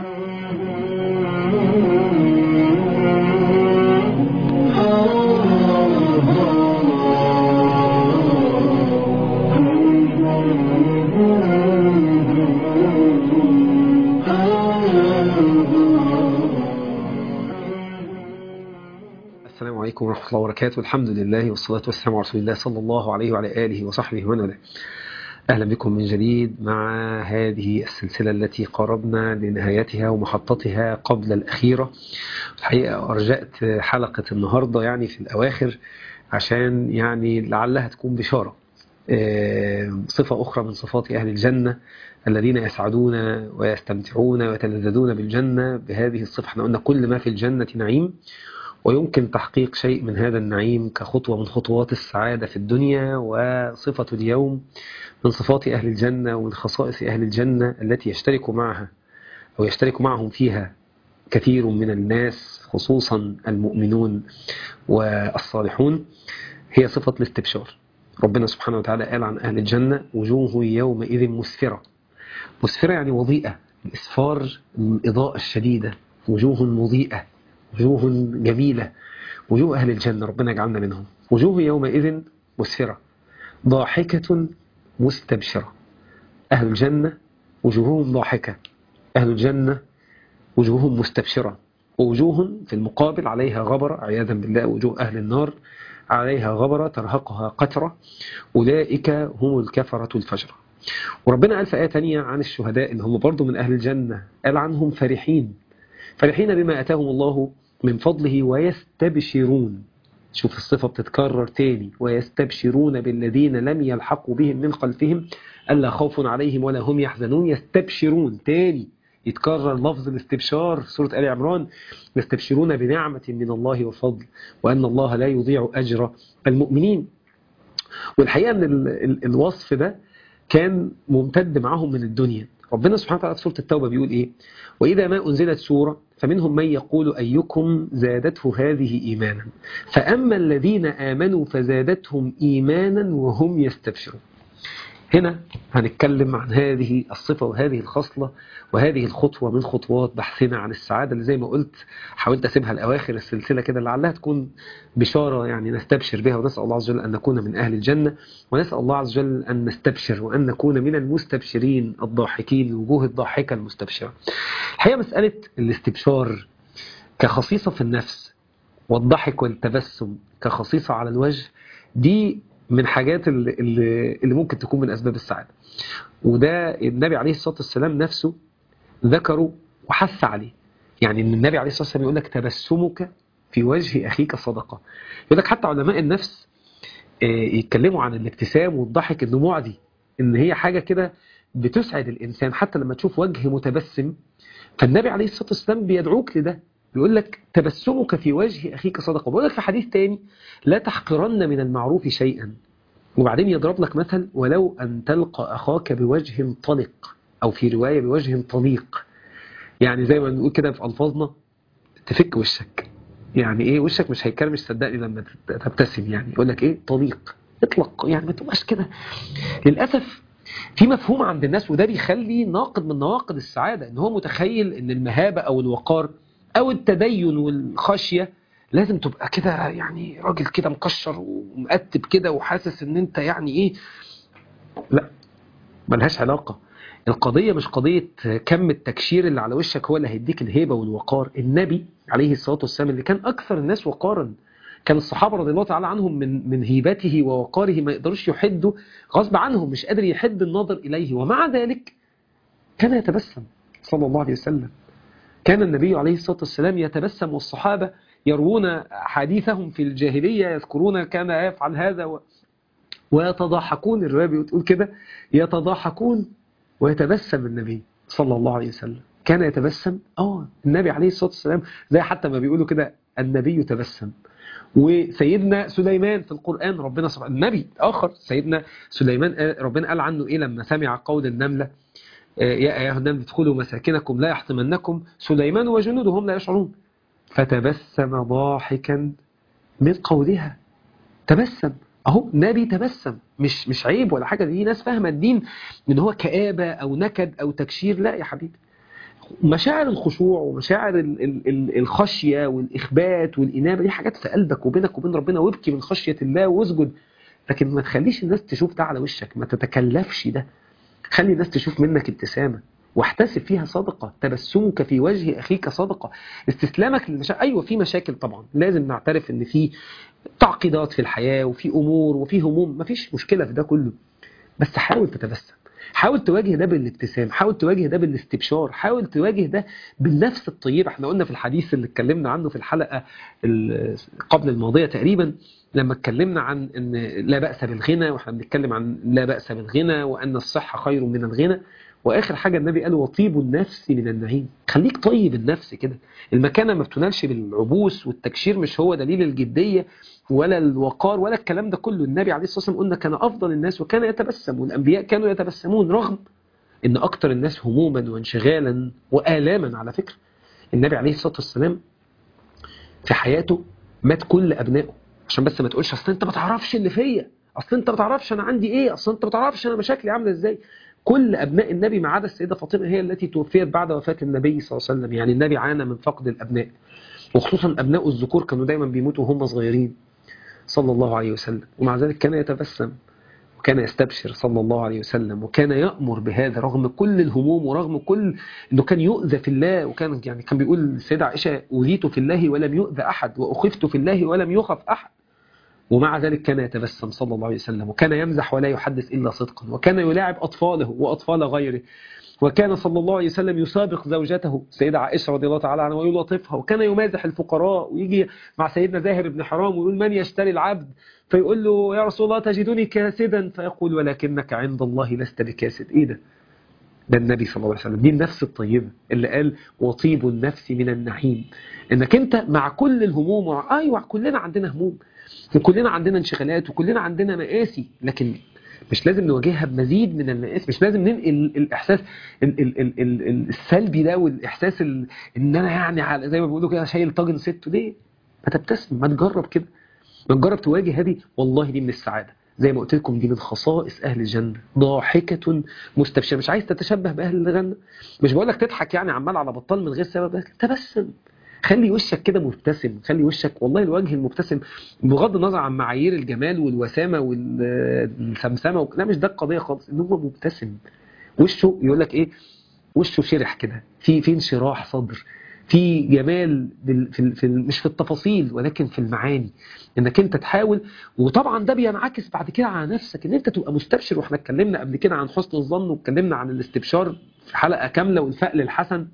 السلام عليكم ورحمة الله وبركاته الحمد لله والصلاة والسلام على رسول الله صلى الله عليه وعلى آله وصحبه ومن والاه أهلا بكم من جديد مع هذه السلسلة التي قربنا لنهايتها ومحطتها قبل الأخيرة الحقيقة أرجأت حلقة النهاردة يعني في الأواخر عشان يعني لعلها تكون بشارة صفة أخرى من صفات أهل الجنة الذين يسعدون ويستمتعون ويتلذذون بالجنة بهذه الصفة احنا قلنا كل ما في الجنة نعيم ويمكن تحقيق شيء من هذا النعيم كخطوة من خطوات السعادة في الدنيا وصفة اليوم من صفات أهل الجنة ومن خصائص أهل الجنة التي يشترك معها أو يشترك معهم فيها كثير من الناس خصوصا المؤمنون والصالحون هي صفة الاستبشار ربنا سبحانه وتعالى قال عن أهل الجنة وجوه يومئذ مسفرة مسفرة يعني وضيئة الإسفار الإضاءة الشديدة وجوه مضيئة وجوه جميلة وجوه أهل الجنة ربنا يجعلنا منهم وجوه يومئذ مسفرة ضاحكة مستبشرة أهل الجنة وجوههم ضاحكة أهل الجنة وجوههم مستبشرة ووجوه في المقابل عليها غبرة عياذا بالله وجوه أهل النار عليها غبرة ترهقها قترة أولئك هم الكفرة الفجرة وربنا قال في آية تانية عن الشهداء إن هم برضو من أهل الجنة قال عنهم فرحين فرحين بما أتاهم الله من فضله ويستبشرون شوف الصفة بتتكرر تاني ويستبشرون بالذين لم يلحقوا بهم من خلفهم ألا خوف عليهم ولا هم يحزنون يستبشرون تاني يتكرر لفظ الاستبشار سورة آل عمران يستبشرون بنعمة من الله وفضل وأن الله لا يضيع أجر المؤمنين والحقيقة أن الوصف ده كان ممتد معهم من الدنيا ربنا سبحانه وتعالى في سورة التوبة بيقول إيه وإذا ما أنزلت سورة فمنهم من يقول أيكم زادته هذه إيمانا فأما الذين آمنوا فزادتهم إيمانا وهم يستبشرون هنا هنتكلم عن هذه الصفة وهذه الخصلة وهذه الخطوة من خطوات بحثنا عن السعادة اللي زي ما قلت حاولت أسيبها لأواخر السلسلة كده لعلها تكون بشارة يعني نستبشر بها ونسأل الله عز وجل أن نكون من أهل الجنة ونسأل الله عز وجل أن نستبشر وأن نكون من المستبشرين الضاحكين الوجوه الضاحكة المستبشرة الحقيقة مسألة الاستبشار كخصيصة في النفس والضحك والتبسم كخصيصة على الوجه دي من حاجات اللي, اللي ممكن تكون من أسباب السعادة وده النبي عليه الصلاة والسلام نفسه ذكره وحث عليه يعني ان النبي عليه الصلاة والسلام يقول لك تبسمك في وجه أخيك صدقة يقول لك حتى علماء النفس يتكلموا عن الابتسام والضحك انه معدي ان هي حاجة كده بتسعد الإنسان حتى لما تشوف وجه متبسم فالنبي عليه الصلاة والسلام بيدعوك لده بيقول لك تبسمك في وجه أخيك صدقة بيقول لك في حديث تاني لا تحقرن من المعروف شيئا وبعدين يضرب لك مثل ولو أن تلقى أخاك بوجه طلق أو في رواية بوجه طليق يعني زي ما نقول كده في ألفاظنا تفك وشك يعني إيه وشك مش هيكرمش صدقني لما تبتسم يعني يقول لك إيه طليق اطلق يعني ما تبقاش كده للأسف في مفهوم عند الناس وده بيخلي ناقد من نواقد السعادة ان هو متخيل ان المهابة او الوقار او التدين والخشية لازم تبقى كده يعني راجل كده مكشر ومقتب كده وحاسس ان انت يعني ايه لا ملهاش علاقة القضية مش قضية كم التكشير اللي على وشك هو اللي هيديك الهيبة والوقار النبي عليه الصلاة والسلام اللي كان أكثر الناس وقارا كان الصحابة رضي الله تعالى عنهم من من هيبته ووقاره ما يقدروش يحدوا غصب عنهم مش قادر يحد النظر إليه ومع ذلك كان يتبسم صلى الله عليه وسلم كان النبي عليه الصلاة والسلام يتبسم والصحابة يروون حديثهم في الجاهلية يذكرون كان يفعل هذا و... ويتضاحكون الرواية بتقول كده يتضاحكون ويتبسم النبي صلى الله عليه وسلم كان يتبسم اه النبي عليه الصلاة والسلام زي حتى ما بيقولوا كده النبي تبسم وسيدنا سليمان في القرآن ربنا سبحانه النبي آخر سيدنا سليمان ربنا قال عنه إيه لما سمع قول النملة يا أيها النمل ادخلوا مساكنكم لا يحطمنكم سليمان وجنوده هم لا يشعرون فتبسم ضاحكا من قولها تبسم اهو نبي تبسم مش مش عيب ولا حاجه دي ناس فاهمه الدين ان هو كآبه او نكد او تكشير لا يا حبيبي مشاعر الخشوع ومشاعر ال- ال- ال- الخشية والإخبات والإنابة دي حاجات في قلبك وبينك وبين ربنا وابكي من خشية الله واسجد لكن ما تخليش الناس تشوف ده على وشك ما تتكلفش ده خلي الناس تشوف منك ابتسامة واحتسب فيها صدقة تبسمك في وجه أخيك صدقة استسلامك للمشاكل أيوة في مشاكل طبعا لازم نعترف إن في تعقيدات في الحياة وفي أمور وفي هموم مفيش مشكلة في ده كله بس حاول تتبسم حاول تواجه ده بالابتسام حاول تواجه ده بالاستبشار حاول تواجه ده بالنفس الطيبة احنا قلنا في الحديث اللي اتكلمنا عنه في الحلقة ال- قبل الماضية تقريبا لما اتكلمنا عن ان لا بأس بالغنى واحنا بنتكلم عن لا بأس بالغنى وان الصحة خير من الغنى واخر حاجة النبي قال وطيب النفس من النعيم خليك طيب النفس كده المكانة ما بتنالش بالعبوس والتكشير مش هو دليل الجدية ولا الوقار ولا الكلام ده كله النبي عليه الصلاة والسلام قلنا كان أفضل الناس وكان يتبسم والأنبياء كانوا يتبسمون رغم إن أكتر الناس هموما وانشغالا وآلاما على فكرة النبي عليه الصلاة والسلام في حياته مات كل أبنائه عشان بس ما تقولش أصل أنت ما تعرفش اللي فيا أصل أنت ما تعرفش أنا عندي إيه أصل أنت ما تعرفش أنا مشاكلي عاملة إزاي كل أبناء النبي ما عدا السيدة فاطمة هي التي توفيت بعد وفاة النبي صلى الله عليه وسلم يعني النبي عانى من فقد الأبناء وخصوصا أبناء الذكور كانوا دايما بيموتوا وهم صغيرين صلى الله عليه وسلم ومع ذلك كان يتبسم وكان يستبشر صلى الله عليه وسلم وكان يأمر بهذا رغم كل الهموم ورغم كل انه كان يؤذى في الله وكان يعني كان بيقول السيدة عائشة أوذيت في الله ولم يؤذى أحد وأخفت في الله ولم يخف أحد ومع ذلك كان يتبسم صلى الله عليه وسلم وكان يمزح ولا يحدث إلا صدقا وكان يلاعب أطفاله وأطفال غيره وكان صلى الله عليه وسلم يسابق زوجته سيدة عائشة رضي الله تعالى عنها ويلطفها وكان يمازح الفقراء ويجي مع سيدنا زاهر بن حرام ويقول من يشتري العبد فيقول له يا رسول الله تجدني كاسدا فيقول ولكنك عند الله لست بكاسد ايه ده ده النبي صلى الله عليه وسلم دي النفس الطيبة اللي قال وطيب النفس من النعيم انك انت مع كل الهموم وع... ايوه كلنا عندنا هموم وكلنا عندنا انشغالات وكلنا عندنا مآسي لكن مش لازم نواجهها بمزيد من المآسي مش لازم ننقل الإحساس ال ال ال ال السلبي ده والإحساس ال إن أنا يعني على زي ما بيقولوا كده شايل طاجن ست ليه؟ ما تبتسم ما تجرب كده ما تجرب تواجه هذه والله دي من السعادة زي ما قلت لكم دي من خصائص أهل الجنة ضاحكة مستبشرة مش عايز تتشبه بأهل الجنة مش بقول لك تضحك يعني عمال على بطال من غير سبب تبسم خلي وشك كده مبتسم خلي وشك والله الوجه المبتسم بغض النظر عن معايير الجمال والوسامة والسمسمة و... لا مش ده القضية خالص ان هو مبتسم وشه يقول لك ايه وشه شرح كده في في انشراح صدر في جمال بال... في, ال... في ال... مش في التفاصيل ولكن في المعاني انك انت تحاول وطبعا ده بينعكس بعد كده على نفسك ان انت تبقى مستبشر واحنا اتكلمنا قبل كده عن حسن الظن واتكلمنا عن الاستبشار في حلقة كاملة والفأل الحسن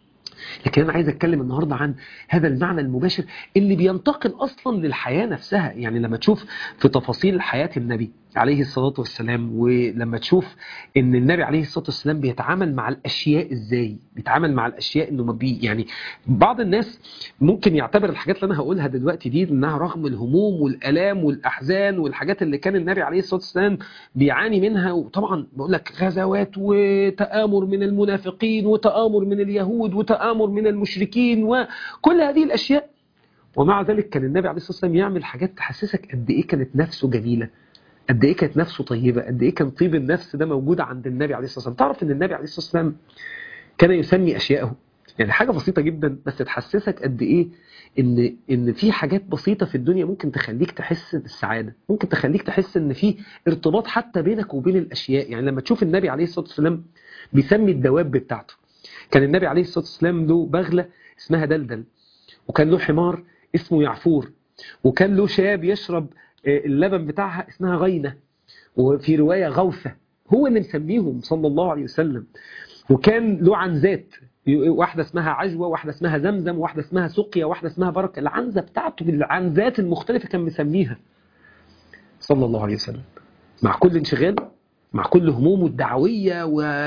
لكن أنا عايز أتكلم النهاردة عن هذا المعنى المباشر اللي بينتقل أصلا للحياة نفسها يعني لما تشوف في تفاصيل حياة النبي عليه الصلاة والسلام ولما تشوف ان النبي عليه الصلاة والسلام بيتعامل مع الأشياء إزاي بيتعامل مع الأشياء إنه ما بي يعني بعض الناس ممكن يعتبر الحاجات اللي أنا هقولها دلوقتي دي إنها رغم الهموم والألام والأحزان والحاجات اللي كان النبي عليه الصلاة والسلام بيعاني منها وطبعا بقول لك غزوات وتآمر من المنافقين وتآمر من اليهود وتآمر من المشركين وكل هذه الأشياء ومع ذلك كان النبي عليه الصلاة والسلام يعمل حاجات تحسسك قد إيه كانت نفسه جميلة قد ايه كانت نفسه طيبة قد ايه كان طيب النفس ده موجود عند النبي عليه الصلاة والسلام تعرف ان النبي عليه الصلاة والسلام كان يسمي اشياءه يعني حاجة بسيطة جدا بس تحسسك قد ايه ان ان في حاجات بسيطة في الدنيا ممكن تخليك تحس بالسعادة ممكن تخليك تحس ان في ارتباط حتى بينك وبين الاشياء يعني لما تشوف النبي عليه الصلاة والسلام بيسمي الدواب بتاعته كان النبي عليه الصلاة والسلام له بغلة اسمها دلدل وكان له حمار اسمه يعفور وكان له شاب يشرب اللبن بتاعها اسمها غينة وفي رواية غوثة هو اللي مسميهم صلى الله عليه وسلم وكان له عنزات واحدة اسمها عجوة واحدة اسمها زمزم واحدة اسمها سقيا واحدة اسمها بركة العنزة بتاعته بالعنزات المختلفة كان مسميها صلى الله عليه وسلم مع كل انشغال مع كل همومه الدعوية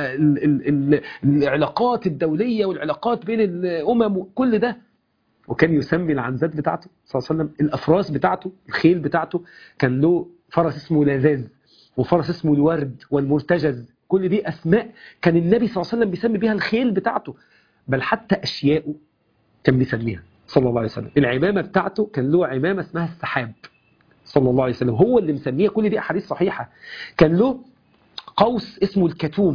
والعلاقات الدولية والعلاقات بين الأمم وكل ده وكان يسمي العنزات بتاعته صلى الله عليه وسلم الأفراس بتاعته الخيل بتاعته كان له فرس اسمه لازاز وفرس اسمه الورد والمرتجز كل دي أسماء كان النبي صلى الله عليه وسلم بيسمي بيها الخيل بتاعته بل حتى أشياءه كان بيسميها صلى الله عليه وسلم العمامة بتاعته كان له عمامة اسمها السحاب صلى الله عليه وسلم هو اللي مسميها كل دي أحاديث صحيحة كان له قوس اسمه الكتوم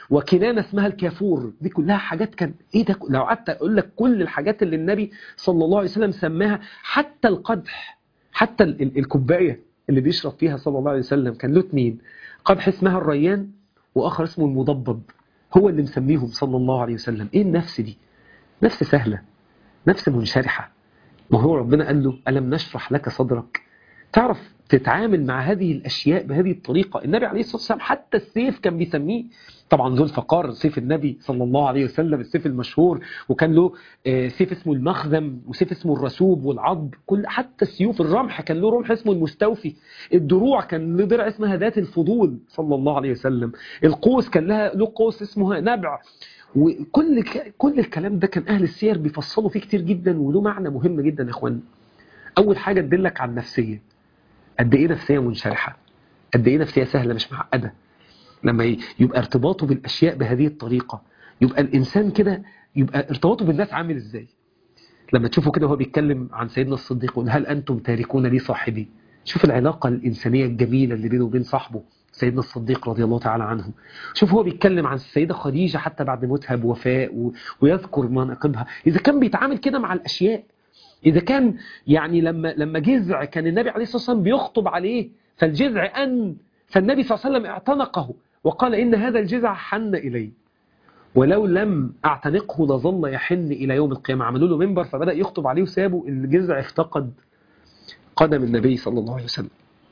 وكنانة اسمها الكافور دي كلها حاجات كان ايه ده لو قعدت اقول لك كل الحاجات اللي النبي صلى الله عليه وسلم سماها حتى القدح حتى ال- ال- الكوبايه اللي بيشرب فيها صلى الله عليه وسلم كان له اتنين قدح اسمها الريان واخر اسمه المضبب هو اللي مسميهم صلى الله عليه وسلم ايه النفس دي نفس سهله نفس منشرحه ما هو ربنا قال له ألم نشرح لك صدرك تعرف تتعامل مع هذه الأشياء بهذه الطريقة النبي عليه الصلاة والسلام حتى السيف كان بيسميه طبعا ذو الفقار سيف النبي صلى الله عليه وسلم السيف المشهور وكان له آه، سيف اسمه المخذم وسيف اسمه الرسوب والعضب كل حتى السيوف الرمح كان له رمح اسمه المستوفي الدروع كان له درع اسمها ذات الفضول صلى الله عليه وسلم القوس كان لها له قوس اسمه نبع وكل ك- كل الكلام ده كان اهل السير بيفصلوا فيه كتير جدا وله معنى مهم جدا يا اخوان اول حاجه تدلك على النفسيه قد ايه نفسيه منشرحه قد ايه نفسيه سهله مش معقده لما ي- يبقى ارتباطه بالاشياء بهذه الطريقه يبقى الانسان كده يبقى ارتباطه بالناس عامل ازاي لما تشوفه كده وهو بيتكلم عن سيدنا الصديق يقول هل انتم تاركون لي صاحبي شوف العلاقه الانسانيه الجميله اللي بينه وبين صاحبه سيدنا الصديق رضي الله تعالى عنه شوف هو بيتكلم عن السيده خديجه حتى بعد موتها بوفاء و... ويذكر مناقبها اذا كان بيتعامل كده مع الاشياء إذا كان يعني لما لما جذع كان النبي عليه الصلاة والسلام بيخطب عليه فالجذع أن فالنبي صلى الله عليه وسلم اعتنقه وقال إن هذا الجذع حن إلي ولو لم أعتنقه لظل يحن إلى يوم القيامة عملوا له منبر فبدأ يخطب عليه وسابه الجذع افتقد قدم النبي صلى الله عليه وسلم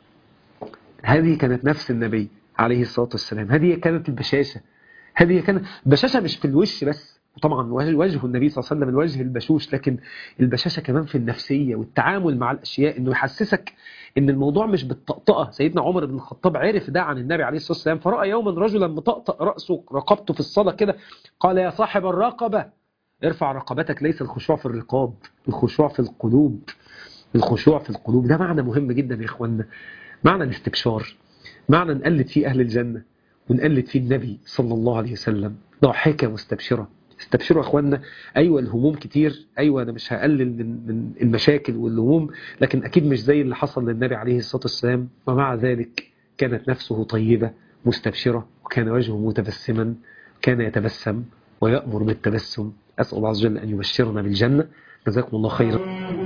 هذه كانت نفس النبي عليه الصلاة والسلام هذه كانت البشاشة هذه كانت البشاشة مش في الوش بس وطبعا وجه النبي صلى الله عليه وسلم الوجه البشوش لكن البشاشة كمان في النفسية والتعامل مع الأشياء إنه يحسسك إن الموضوع مش بالطقطقة سيدنا عمر بن الخطاب عرف ده عن النبي عليه الصلاة والسلام فرأى يوما رجلا مطقطق رأسه رقبته في الصلاة كده قال يا صاحب الرقبة ارفع رقبتك ليس الخشوع في الرقاب الخشوع في القلوب الخشوع في القلوب ده معنى مهم جدا يا إخواننا معنى الاستبشار معنى نقلد فيه أهل الجنة ونقلد فيه النبي صلى الله عليه وسلم ضاحكة مستبشرة استبشروا يا اخوانا ايوه الهموم كتير ايوه انا مش هقلل من من المشاكل والهموم لكن اكيد مش زي اللي حصل للنبي عليه الصلاه والسلام ومع ذلك كانت نفسه طيبه مستبشره وكان وجهه متبسما كان يتبسم ويأمر بالتبسم أسأل الله عز وجل أن يبشرنا بالجنة جزاكم الله خيرا